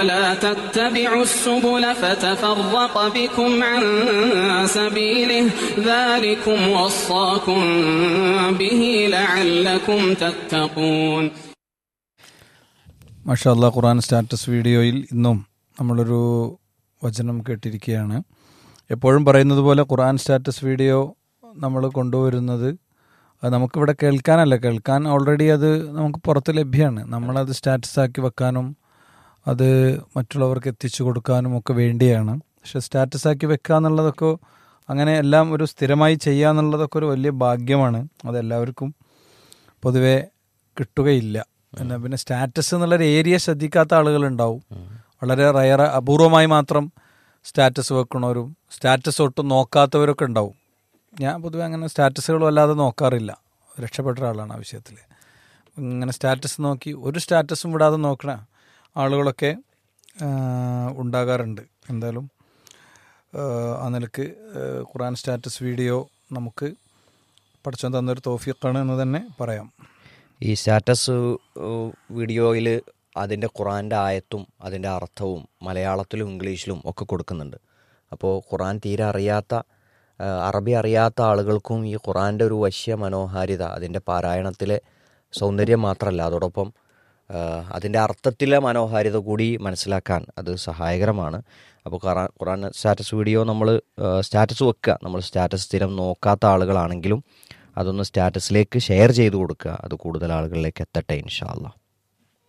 لا تتبعوا السبل فتفرق بكم عن سبيله ذلكم وصاكم به لعلكم تتقون മഷാല്ല ഖുറാൻ സ്റ്റാറ്റസ് വീഡിയോയിൽ ഇന്നും നമ്മളൊരു വചനം കേട്ടിരിക്കുകയാണ് എപ്പോഴും പറയുന്നത് പോലെ ഖുറാൻ സ്റ്റാറ്റസ് വീഡിയോ നമ്മൾ കൊണ്ടുവരുന്നത് അത് നമുക്കിവിടെ കേൾക്കാനല്ല കേൾക്കാൻ ഓൾറെഡി അത് നമുക്ക് പുറത്ത് ലഭ്യമാണ് നമ്മളത് സ്റ്റാറ്റസ് ആക്കി വെക്കാനും അത് മറ്റുള്ളവർക്ക് എത്തിച്ചു കൊടുക്കാനും ഒക്കെ വേണ്ടിയാണ് പക്ഷെ സ്റ്റാറ്റസ് ആക്കി വെക്കുക എന്നുള്ളതൊക്കെ അങ്ങനെ എല്ലാം ഒരു സ്ഥിരമായി ചെയ്യുക എന്നുള്ളതൊക്കെ ഒരു വലിയ ഭാഗ്യമാണ് അതെല്ലാവർക്കും പൊതുവെ കിട്ടുകയില്ല പിന്നെ പിന്നെ സ്റ്റാറ്റസ് എന്നുള്ളൊരു ഏരിയ ശ്രദ്ധിക്കാത്ത ആളുകളുണ്ടാവും വളരെ റയർ അപൂർവമായി മാത്രം സ്റ്റാറ്റസ് വെക്കണവരും സ്റ്റാറ്റസ് ഒട്ടും നോക്കാത്തവരൊക്കെ ഉണ്ടാവും ഞാൻ പൊതുവെ അങ്ങനെ സ്റ്റാറ്റസുകളും അല്ലാതെ നോക്കാറില്ല രക്ഷപ്പെട്ട ഒരാളാണ് ആ വിഷയത്തിൽ ഇങ്ങനെ സ്റ്റാറ്റസ് നോക്കി ഒരു സ്റ്റാറ്റസും വിടാതെ നോക്കണ ആളുകളൊക്കെ ആ, ഉണ്ടാകാറുണ്ട് എന്തായാലും ആ, ആ നിലക്ക് ആ, ഖുറാൻ സ്റ്റാറ്റസ് വീഡിയോ നമുക്ക് പഠിച്ചോൻ തന്നൊരു തോഫിക്കാണ് എന്ന് തന്നെ പറയാം ഈ സ്റ്റാറ്റസ് വീഡിയോയിൽ അതിൻ്റെ ഖുറാൻ്റെ ആയത്തും അതിൻ്റെ അർത്ഥവും മലയാളത്തിലും ഇംഗ്ലീഷിലും ഒക്കെ കൊടുക്കുന്നുണ്ട് അപ്പോൾ ഖുറാൻ തീരെ അറിയാത്ത ആ, അറബി അറിയാത്ത ആളുകൾക്കും ഈ ഖുറാൻ്റെ ഒരു വശ്യ മനോഹാരിത അതിൻ്റെ പാരായണത്തിലെ സൗന്ദര്യം മാത്രമല്ല അതോടൊപ്പം ആ, അതിൻ്റെ അർത്ഥത്തിലെ മനോഹാരിത കൂടി മനസ്സിലാക്കാൻ അത് സഹായകരമാണ് അപ്പോൾ ഖുറാൻ ഖുറാൻ സ്റ്റാറ്റസ് വീഡിയോ നമ്മൾ സ്റ്റാറ്റസ് വെക്കുക നമ്മൾ സ്റ്റാറ്റസ് സ്ഥിരം നോക്കാത്ത ആളുകളാണെങ്കിലും അതൊന്ന് സ്റ്റാറ്റസിലേക്ക് ഷെയർ ചെയ്ത് കൊടുക്കുക അത് കൂടുതൽ ആളുകളിലേക്ക് എത്തട്ടെ ഇൻഷാ അല്ലാ